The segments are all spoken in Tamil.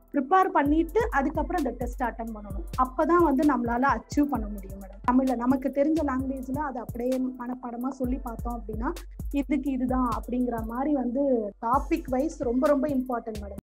ப்ரிப்பேர் பண்ணிட்டு அதுக்கப்புறம் இந்த டெஸ்ட் அட்டன் பண்ணணும் அப்பதான் வந்து நம்மளால அச்சீவ் பண்ண முடியும் மேடம் தமிழ்ல நமக்கு தெரிஞ்ச லாங்குவேஜ்ல அதை அப்படியே மனப்பாடமா சொல்லி பார்த்தோம் அப்படின்னா இதுக்கு இதுதான் அப்படிங்கிற மாதிரி வந்து டாபிக் வைஸ் ரொம்ப ரொம்ப இம்பார்ட்டன்ட் மேடம்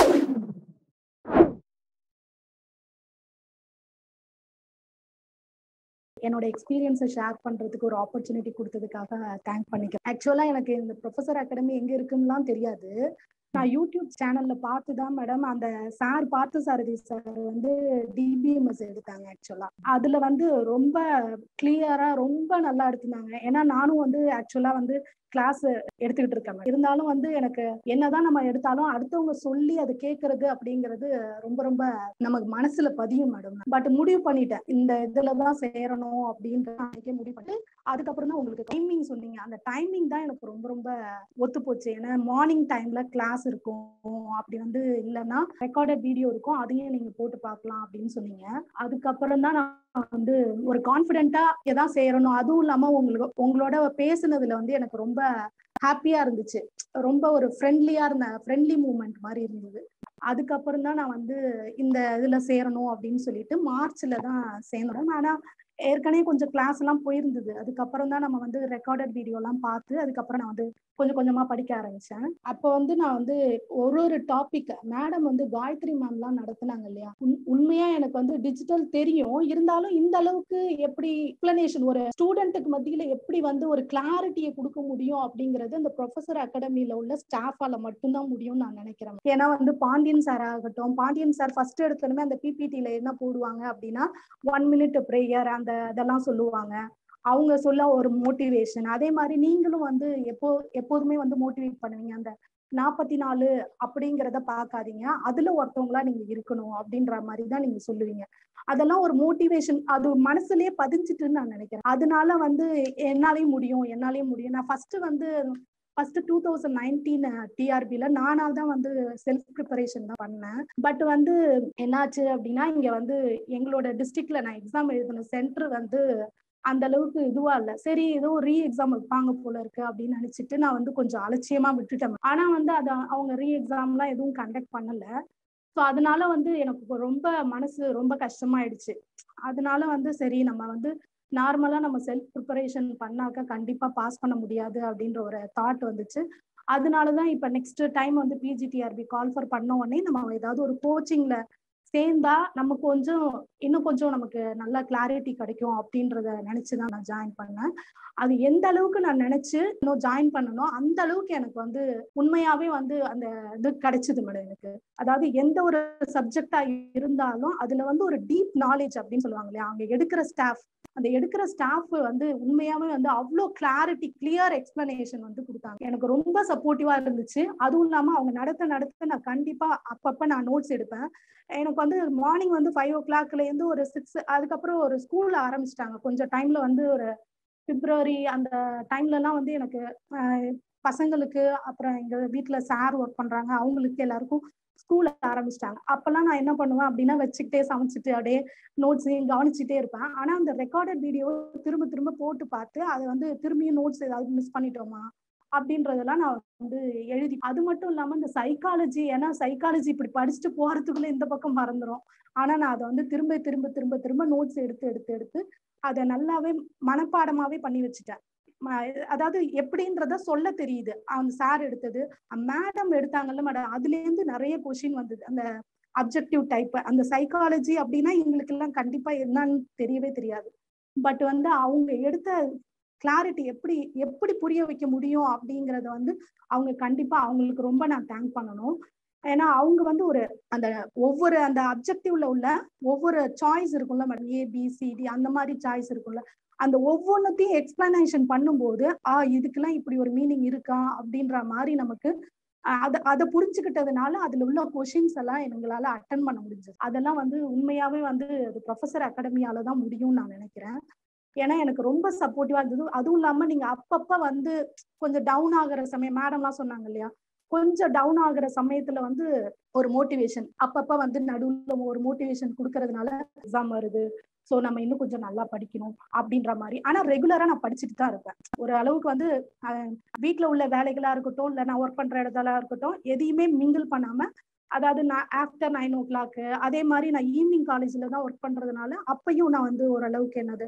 என்னோட எக்ஸ்பீரியன்ஸை ஷேர் பண்றதுக்கு ஒரு ஆப்பர்ச்சுனிட்டி கொடுத்ததுக்காக தேங்க் பண்ணிக்கிறேன் ஆக்சுவலா எனக்கு இந்த ப்ரொஃபசர் அகாடமி எங்க இருக்குன்னுலாம் தெரியாது நான் யூடியூப் சேனல்ல பார்த்து தான் மேடம் அந்த சார் பார்த்து சாரதி சார் வந்து டிபிஎம்எஸ் எடுத்தாங்க ஆக்சுவலா அதுல வந்து ரொம்ப கிளியரா ரொம்ப நல்லா எடுத்திருந்தாங்க ஏன்னா நானும் வந்து ஆக்சுவலா வந்து கிளாஸ் எடுத்துக்கிட்டு இருக்கேன் இருந்தாலும் வந்து எனக்கு என்னதான் நம்ம எடுத்தாலும் அடுத்தவங்க சொல்லி அதை கேட்கறது அப்படிங்கிறது ரொம்ப ரொம்ப நமக்கு மனசுல பதியும் மேடம் பட் முடிவு பண்ணிட்டேன் இந்த இதுலதான் சேரணும் அப்படின்ற அன்னைக்கே முடிவு பண்ணிட்டு அதுக்கப்புறம் தான் உங்களுக்கு டைமிங் சொன்னீங்க அந்த டைமிங் தான் எனக்கு ரொம்ப ரொம்ப ஒத்து போச்சு ஏன்னா மார்னிங் டைம்ல கிளாஸ் இருக்கும் அப்படி வந்து இல்லைன்னா ரெக்கார்டட் வீடியோ இருக்கும் அதையும் நீங்க போட்டு பார்க்கலாம் அப்படின்னு சொன்னீங்க அதுக்கப்புறம் தான் நான் வந்து ஒரு கான்பிடென்ட்டா எதான் சேரணும் அதுவும் இல்லாம உங்களுக்கு உங்களோட பேசுனதுல வந்து எனக்கு ரொம்ப ஹாப்பியா இருந்துச்சு ரொம்ப ஒரு ஃப்ரெண்ட்லியா இருந்த ஃப்ரெண்ட்லி மூமெண்ட் மாதிரி இருந்தது அதுக்கப்புறம் தான் நான் வந்து இந்த இதுல சேரணும் அப்படின்னு சொல்லிட்டு மார்ச்ல தான் சேர்ந்தோம் ஆனா ஏற்கனவே கொஞ்சம் கிளாஸ் எல்லாம் போயிருந்தது அதுக்கப்புறம் தான் நம்ம வந்து ரெக்கார்டட் வீடியோ எல்லாம் பார்த்து அதுக்கப்புறம் நான் வந்து கொஞ்சம் கொஞ்சமா படிக்க ஆரம்பிச்சேன் அப்போ வந்து நான் வந்து ஒரு ஒரு டாபிக் மேடம் வந்து காயத்ரி மேம்லாம் நடத்துனாங்க இல்லையா உண்மையா எனக்கு வந்து டிஜிட்டல் தெரியும் இருந்தாலும் இந்த அளவுக்கு எப்படி எக்ஸ்பிளனேஷன் ஒரு ஸ்டூடெண்ட்டுக்கு மத்தியில எப்படி வந்து ஒரு கிளாரிட்டியை கொடுக்க முடியும் அப்படிங்கிறது அந்த ப்ரொஃபசர் அகாடமியில உள்ள ஸ்டாஃபால மட்டும்தான் முடியும்னு நான் நினைக்கிறேன் ஏன்னா வந்து பாண்டியன் சார் ஆகட்டும் பாண்டியன் சார் ஃபர்ஸ்ட் எடுத்தனுமே அந்த பிபிடியில என்ன போடுவாங்க அப்படின்னா ஒன் மினிட் ப்ரேயர் அந்த இதெல்லாம் சொல்லுவாங்க அவங்க சொல்ல ஒரு மோட்டிவேஷன் அதே மாதிரி நீங்களும் வந்து எப்போ எப்போதுமே வந்து மோட்டிவேட் பண்ணுவீங்க அந்த நாற்பத்தி நாலு அப்படிங்கிறத பார்க்காதீங்க அதுல ஒருத்தவங்களா நீங்க இருக்கணும் அப்படின்ற மாதிரி தான் நீங்க சொல்லுவீங்க அதெல்லாம் ஒரு மோட்டிவேஷன் அது மனசுலயே பதிஞ்சிட்டுன்னு நான் நினைக்கிறேன் அதனால வந்து என்னாலையும் முடியும் என்னாலையும் முடியும் நான் ஃபர்ஸ்ட் வந்து ஃபர்ஸ்ட் டூ தௌசண்ட் நைன்டீன் டிஆர்பில நானால தான் வந்து செல்ஃப் ப்ரிப்பரேஷன் தான் பண்ணேன் பட் வந்து என்னாச்சு அப்படின்னா இங்க வந்து எங்களோட டிஸ்ட்ரிக்ட்ல நான் எக்ஸாம் எழுதின சென்டர் வந்து அந்த அளவுக்கு இதுவா இல்ல சரி ஏதோ ரீ எக்ஸாம் வைப்பாங்க போல இருக்கு அப்படின்னு நினைச்சிட்டு நான் வந்து கொஞ்சம் அலட்சியமா விட்டுட்டேன் ஆனா வந்து அத அவங்க ரீ எக்ஸாம் எல்லாம் எதுவும் கண்டக்ட் பண்ணல ஸோ அதனால வந்து எனக்கு ரொம்ப மனசு ரொம்ப கஷ்டமாயிடுச்சு அதனால வந்து சரி நம்ம வந்து நார்மலா நம்ம செல்ஃப் ப்ரிப்பரேஷன் பண்ணாக்க கண்டிப்பா பாஸ் பண்ண முடியாது அப்படின்ற ஒரு தாட் வந்துச்சு அதனாலதான் இப்ப நெக்ஸ்ட் டைம் வந்து பிஜிடிஆர்பி கால்ஃபர் பண்ண உடனே நம்ம ஏதாவது ஒரு கோச்சிங்ல சேர்ந்தா நம்ம கொஞ்சம் இன்னும் கொஞ்சம் நமக்கு நல்ல கிளாரிட்டி கிடைக்கும் அப்படின்றத நினைச்சுதான் நான் ஜாயின் பண்ணேன் அது எந்த அளவுக்கு நான் நினைச்சு இன்னும் ஜாயின் பண்ணணும் அந்த அளவுக்கு எனக்கு வந்து உண்மையாவே வந்து அந்த இது கிடைச்சது மேடம் எனக்கு அதாவது எந்த ஒரு சப்ஜெக்டா இருந்தாலும் அதுல வந்து ஒரு டீப் நாலேஜ் அப்படின்னு சொல்லுவாங்க இல்லையா அவங்க எடுக்கிற ஸ்டாஃப் அந்த எடுக்கிற ஸ்டாஃப் வந்து உண்மையாவே வந்து அவ்வளோ கிளாரிட்டி கிளியர் எக்ஸ்பிளனேஷன் வந்து கொடுத்தாங்க எனக்கு ரொம்ப சப்போர்ட்டிவா இருந்துச்சு அதுவும் இல்லாம அவங்க நடத்த நடத்த நான் கண்டிப்பா அப்பப்ப நான் நோட்ஸ் எடுப்பேன் எனக்கு வந்து மார்னிங் வந்து ஃபைவ் ஓ கிளாக்ல இருந்து ஒரு சிக்ஸ் அதுக்கப்புறம் ஒரு ஸ்கூல்ல ஆரம்பிச்சிட்டாங்க கொஞ்சம் டைம்ல வந்து ஒரு பிப்ரவரி அந்த டைம்ல எல்லாம் வந்து எனக்கு பசங்களுக்கு அப்புறம் எங்க வீட்டுல சார் ஒர்க் பண்றாங்க அவங்களுக்கு எல்லாருக்கும் ஸ்கூல் ஆரம்பிச்சிட்டாங்க அப்பெல்லாம் நான் என்ன பண்ணுவேன் அப்படின்னா வச்சுக்கிட்டே சமைச்சிட்டு அப்படியே நோட்ஸ் கவனிச்சுட்டே இருப்பேன் ஆனா அந்த ரெக்கார்டட் வீடியோ திரும்ப திரும்ப போட்டு பார்த்து அதை வந்து திரும்பியும் நோட்ஸ் ஏதாவது மிஸ் பண்ணிட்டோமா அப்படின்றதெல்லாம் நான் வந்து எழுதி அது மட்டும் இல்லாம இந்த சைக்காலஜி ஏன்னா சைக்காலஜி இப்படி படிச்சுட்டு போறதுக்குள்ள இந்த பக்கம் மறந்துடும் ஆனா நான் அதை வந்து திரும்ப திரும்ப திரும்ப திரும்ப நோட்ஸ் எடுத்து எடுத்து எடுத்து அதை நல்லாவே மனப்பாடமாவே பண்ணி வச்சுட்டேன் அதாவது எப்படின்றத சொல்ல தெரியுது அந்த சார் எடுத்தது மேடம் எடுத்தாங்கல்ல மேடம் அதுல இருந்து நிறைய கொஷின் வந்தது அந்த அப்ஜெக்டிவ் டைப் அந்த சைக்காலஜி அப்படின்னா எங்களுக்கு எல்லாம் கண்டிப்பா என்னன்னு தெரியவே தெரியாது பட் வந்து அவங்க எடுத்த கிளாரிட்டி எப்படி எப்படி புரிய வைக்க முடியும் அப்படிங்கறத வந்து அவங்க கண்டிப்பா அவங்களுக்கு ரொம்ப நான் தேங்க் பண்ணணும் ஏன்னா அவங்க வந்து ஒரு அந்த ஒவ்வொரு அந்த அப்ஜெக்டிவ்ல உள்ள ஒவ்வொரு சாய்ஸ் இருக்கும்ல madam A B C D அந்த மாதிரி சாய்ஸ் இருக்கும்ல அந்த ஒவ்வொன்றத்தையும் எக்ஸ்பிளனேஷன் பண்ணும்போது ஆ இதுக்கெல்லாம் இப்படி ஒரு மீனிங் இருக்கா அப்படின்ற மாதிரி நமக்கு அதை அதை புரிஞ்சுக்கிட்டதுனால அதுல உள்ள கொஷின்ஸ் எல்லாம் எங்களால அட்டன் பண்ண முடிஞ்சது அதெல்லாம் வந்து உண்மையாவே வந்து அது ப்ரொஃபசர் அகாடமியால தான் முடியும்னு நான் நினைக்கிறேன் ஏன்னா எனக்கு ரொம்ப சப்போர்ட்டிவா இருந்தது அதுவும் இல்லாம நீங்க அப்பப்ப வந்து கொஞ்சம் டவுன் ஆகுற சமயம் மேடம்லாம் சொன்னாங்க இல்லையா கொஞ்சம் டவுன் ஆகுற சமயத்துல வந்து ஒரு மோட்டிவேஷன் அப்பப்ப வந்து நடுவுல ஒரு மோட்டிவேஷன் கொடுக்கறதுனால எக்ஸாம் வருது ஸோ நம்ம இன்னும் கொஞ்சம் நல்லா படிக்கணும் அப்படின்ற மாதிரி ஆனா ரெகுலரா நான் படிச்சுட்டு தான் இருப்பேன் ஒரு அளவுக்கு வந்து வீட்டுல உள்ள வேலைகளா இருக்கட்டும் இல்ல நான் ஒர்க் பண்ற இடத்துல இருக்கட்டும் எதையுமே மிங்கிள் பண்ணாம அதாவது நான் ஆஃப்டர் நைன் ஓ கிளாக்கு அதே மாதிரி நான் ஈவினிங் காலேஜில் தான் ஒர்க் பண்ணுறதுனால அப்பையும் நான் வந்து ஓரளவுக்கு என்னது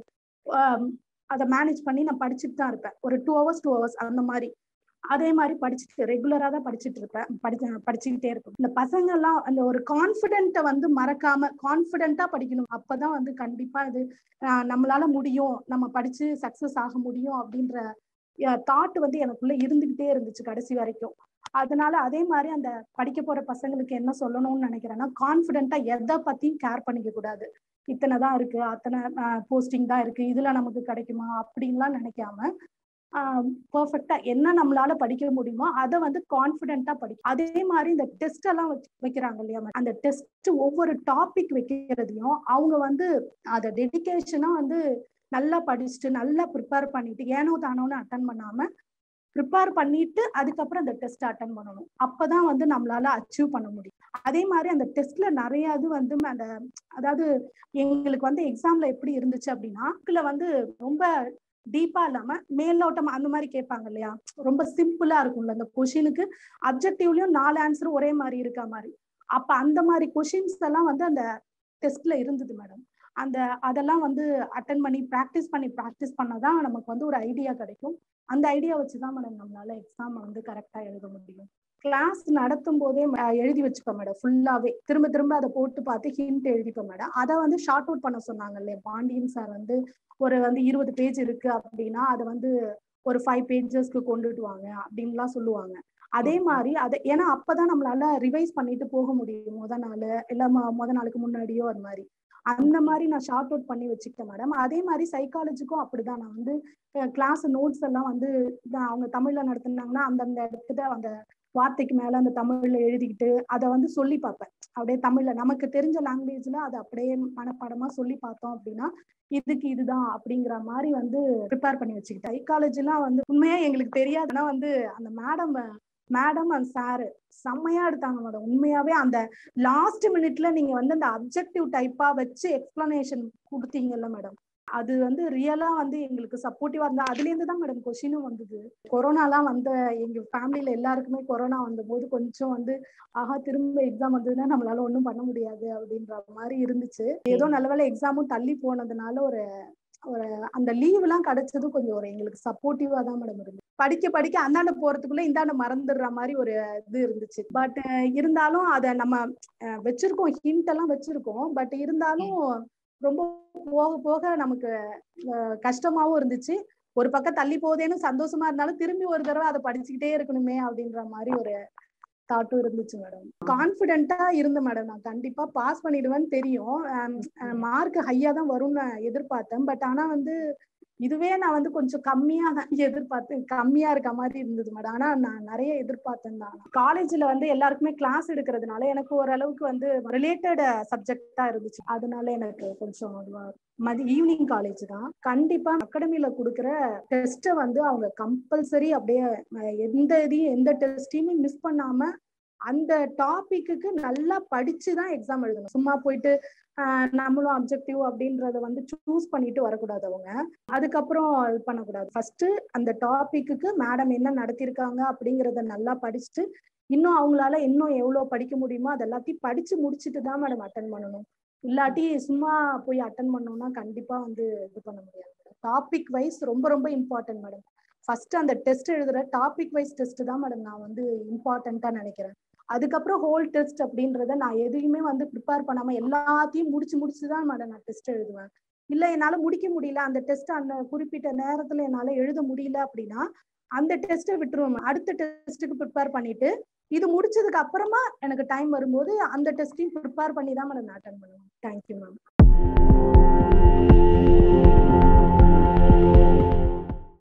அதை மேனேஜ் பண்ணி நான் படிச்சுட்டு தான் இருப்பேன் ஒரு டூ ஹவர்ஸ் டூ ஹவர்ஸ் அந்த மாதிரி அதே மாதிரி படிச்சுட்டு ரெகுலரா தான் படிச்சுட்டு இருப்பேன் படிச்சு படிச்சுக்கிட்டே இருப்பேன் இந்த பசங்க எல்லாம் அந்த ஒரு கான்பிடென்ட்டை வந்து மறக்காம கான்பிடென்ட்டா படிக்கணும் அப்பதான் வந்து கண்டிப்பா இது நம்மளால முடியும் நம்ம படிச்சு சக்சஸ் ஆக முடியும் அப்படின்ற தாட் வந்து எனக்குள்ள இருந்துகிட்டே இருந்துச்சு கடைசி வரைக்கும் அதனால அதே மாதிரி அந்த படிக்க போற பசங்களுக்கு என்ன சொல்லணும்னு நினைக்கிறேன்னா கான்பிடென்ட்டா எதை பத்தியும் கேர் பண்ணிக்க கூடாது இத்தனை தான் இருக்கு அத்தனை போஸ்டிங் தான் இருக்கு இதுல நமக்கு கிடைக்குமா அப்படின்லாம் நினைக்காம பர்ஃபெக்டா என்ன நம்மளால படிக்க முடியுமோ அதை வந்து கான்பிடென்ட்டா படிக்கும் அதே மாதிரி இந்த டெஸ்ட் எல்லாம் வைக்கிறாங்க இல்லையா அந்த டெஸ்ட் ஒவ்வொரு டாபிக் வைக்கிறதையும் அவங்க வந்து அதை டெடிக்கேஷனா வந்து நல்லா படிச்சுட்டு நல்லா ப்ரிப்பேர் பண்ணிட்டு ஏனோ தானோன்னு அட்டன் பண்ணாம ப்ரிப்பேர் பண்ணிட்டு அதுக்கப்புறம் அந்த டெஸ்ட் அட்டன் பண்ணணும் அப்பதான் வந்து நம்மளால அச்சீவ் பண்ண முடியும் அதே மாதிரி அந்த டெஸ்ட்ல நிறைய இது வந்து அந்த அதாவது எங்களுக்கு வந்து எக்ஸாம்ல எப்படி இருந்துச்சு அப்படின்னா இதுல வந்து ரொம்ப டீப்பா இல்லாம மேலோட்டம் அந்த மாதிரி கேட்பாங்க இல்லையா ரொம்ப சிம்பிளா இருக்கும்ல அந்த கொஷினுக்கு அப்ஜெக்டிவ்லயும் நாலு ஆன்சர் ஒரே மாதிரி இருக்க மாதிரி அப்ப அந்த மாதிரி கொஷின்ஸ் எல்லாம் வந்து அந்த டெஸ்ட்ல இருந்தது மேடம் அந்த அதெல்லாம் வந்து அட்டன் பண்ணி ப்ராக்டிஸ் பண்ணி ப்ராக்டிஸ் பண்ணாதான் நமக்கு வந்து ஒரு ஐடியா கிடைக்கும் அந்த ஐடியா வச்சுதான் மேடம் நம்மளால எக்ஸாம் வந்து கரெக்டா எழுத முடியும் கிளாஸ் நடத்தும் போதே எழுதி வச்சுப்பேன் மேடம் ஃபுல்லாவே திரும்ப திரும்ப அதை போட்டு பார்த்து ஹிண்ட் எழுதிப்பேன் மேடம் அதை வந்து ஷார்ட் அவுட் பண்ண சொன்னாங்க இல்லையா பாண்டியன் சார் வந்து ஒரு வந்து இருபது பேஜ் இருக்கு அப்படின்னா அதை வந்து ஒரு ஃபைவ் பேஜஸ்க்கு கொண்டுட்டு வாங்க அப்படின்லாம் சொல்லுவாங்க அதே மாதிரி அதை ஏன்னா அப்பதான் நம்மளால ரிவைஸ் பண்ணிட்டு போக முடியும் முத நாள் இல்ல முத நாளுக்கு முன்னாடியோ அது மாதிரி அந்த மாதிரி நான் ஷார்ட் அவுட் பண்ணி வச்சுக்கிட்டேன் மேடம் அதே மாதிரி சைக்காலஜிக்கும் அப்படிதான் நான் வந்து கிளாஸ் நோட்ஸ் எல்லாம் வந்து அவங்க தமிழ்ல நடத்துனாங்கன்னா அந்தந்த இடத்துல அந்த வார்த்தைக்கு மேல அந்த தமிழ்ல எழுதிக்கிட்டு அதை வந்து சொல்லி பார்ப்பேன் அப்படியே தமிழ்ல நமக்கு தெரிஞ்ச லாங்குவேஜ்ல அதை அப்படியே மனப்பாடமா சொல்லி பார்த்தோம் அப்படின்னா இதுக்கு இதுதான் அப்படிங்கிற மாதிரி வந்து ப்ரிப்பேர் பண்ணி வச்சுக்கிட்டேன் சைக்காலஜிலாம் வந்து உண்மையா எங்களுக்கு தெரியாதுன்னா வந்து அந்த மேடம் மேடம் அந்த சாரு செம்மையா எடுத்தாங்க மேடம் உண்மையாவே அந்த லாஸ்ட் மினிட்ல நீங்க வந்து அந்த அப்ஜெக்டிவ் டைப்பா வச்சு எக்ஸ்பிளனேஷன் கொடுத்தீங்கல்ல மேடம் அது வந்து ரியலா வந்து எங்களுக்கு சப்போர்ட்டிவா இருந்தா அதுல இருந்து தான் மேடம் கொஷினும் வந்தது கொரோனாலாம் வந்த எங்க ஃபேமிலியில எல்லாருக்குமே கொரோனா வந்த போது கொஞ்சம் வந்து ஆஹா திரும்ப எக்ஸாம் வந்ததுன்னா நம்மளால ஒன்றும் பண்ண முடியாது அப்படின்ற மாதிரி இருந்துச்சு ஏதோ நல்ல வேலை எக்ஸாமும் தள்ளி போனதுனால ஒரு ஒரு அந்த லீவ் எல்லாம் கிடைச்சதும் கொஞ்சம் ஒரு எங்களுக்கு சப்போர்ட்டிவா தான் மேடம் இருந்துச்சு படிக்க படிக்க அந்தாண்ட போறதுக்குள்ள இந்தாண்ட மறந்துடுற மாதிரி ஒரு இது இருந்துச்சு பட் இருந்தாலும் அதை நம்ம வச்சிருக்கோம் ஹிண்ட் எல்லாம் வச்சிருக்கோம் பட் இருந்தாலும் ரொம்ப போக போக நமக்கு கஷ்டமாவும் இருந்துச்சு ஒரு பக்கம் தள்ளி போதேன்னு சந்தோஷமா இருந்தாலும் திரும்பி ஒரு தடவை அதை படிச்சுக்கிட்டே இருக்கணுமே அப்படின்ற மாதிரி ஒரு தாட்டும் இருந்துச்சு மேடம் கான்பிடென்ட்டா இருந்த மேடம் நான் கண்டிப்பா பாஸ் பண்ணிடுவேன்னு தெரியும் மார்க் ஹையா தான் வரும்னு எதிர்பார்த்தேன் பட் ஆனா வந்து இதுவே நான் வந்து கொஞ்சம் கம்மியா தான் எதிர்பார்த்தேன் கம்மியா இருக்க மாதிரி இருந்தது மேடம் ஆனா நான் நிறைய எதிர்பார்த்தேன் தான் காலேஜ்ல வந்து எல்லாருக்குமே கிளாஸ் எடுக்கிறதுனால எனக்கு ஓரளவுக்கு வந்து ரிலேட்டட் சப்ஜெக்டா இருந்துச்சு அதனால எனக்கு கொஞ்சம் மதி ஈவினிங் காலேஜ் தான் கண்டிப்பா அகாடமில கொடுக்குற டெஸ்ட்டை வந்து அவங்க கம்பல்சரி அப்படியே எந்த இதையும் எந்த டெஸ்டையுமே மிஸ் பண்ணாம அந்த டாபிக்கு நல்லா படிச்சு தான் எக்ஸாம் எழுதணும் சும்மா போயிட்டு நம்மளும் அப்ஜெக்டிவ் அப்படின்றத வந்து சூஸ் பண்ணிட்டு வரக்கூடாது அவங்க அதுக்கப்புறம் இது பண்ணக்கூடாது ஃபர்ஸ்ட் அந்த டாபிக்கு மேடம் என்ன நடத்திருக்காங்க அப்படிங்கறத நல்லா படிச்சுட்டு இன்னும் அவங்களால இன்னும் எவ்வளவு படிக்க முடியுமோ அது எல்லாத்தையும் படிச்சு முடிச்சுட்டு தான் மேடம் அட்டன் பண்ணணும் இல்லாட்டி சும்மா போய் அட்டன் பண்ணோம்னா கண்டிப்பா வந்து இது பண்ண முடியாது டாபிக் வைஸ் ரொம்ப ரொம்ப இம்பார்ட்டன்ட் மேடம் ஃபர்ஸ்ட் அந்த டெஸ்ட் எழுதுற டாபிக் வைஸ் டெஸ்ட் தான் மேடம் நான் வந்து இம்பார்ட்டண்டா நினைக்கிறேன் அதுக்கப்புறம் ஹோல் டெஸ்ட் அப்படின்றத நான் எதையுமே வந்து ப்ரிப்பேர் பண்ணாம எல்லாத்தையும் முடிச்சு முடிச்சு தான் மேடம் நான் டெஸ்ட் எழுதுவேன் இல்ல என்னால முடிக்க முடியல அந்த டெஸ்ட் அந்த குறிப்பிட்ட நேரத்துல என்னால எழுத முடியல அப்படின்னா அந்த டெஸ்ட்டை விட்டுருவோம் அடுத்த டெஸ்ட்டுக்கு ப்ரிப்பேர் பண்ணிட்டு இது முடிச்சதுக்கு அப்புறமா எனக்கு டைம் வரும்போது அந்த டெஸ்ட்டையும் ப்ரிப்பேர் பண்ணி தான் மேடம் நான் அட்டன் பண்ணுவேன் தேங்க்யூ மேம்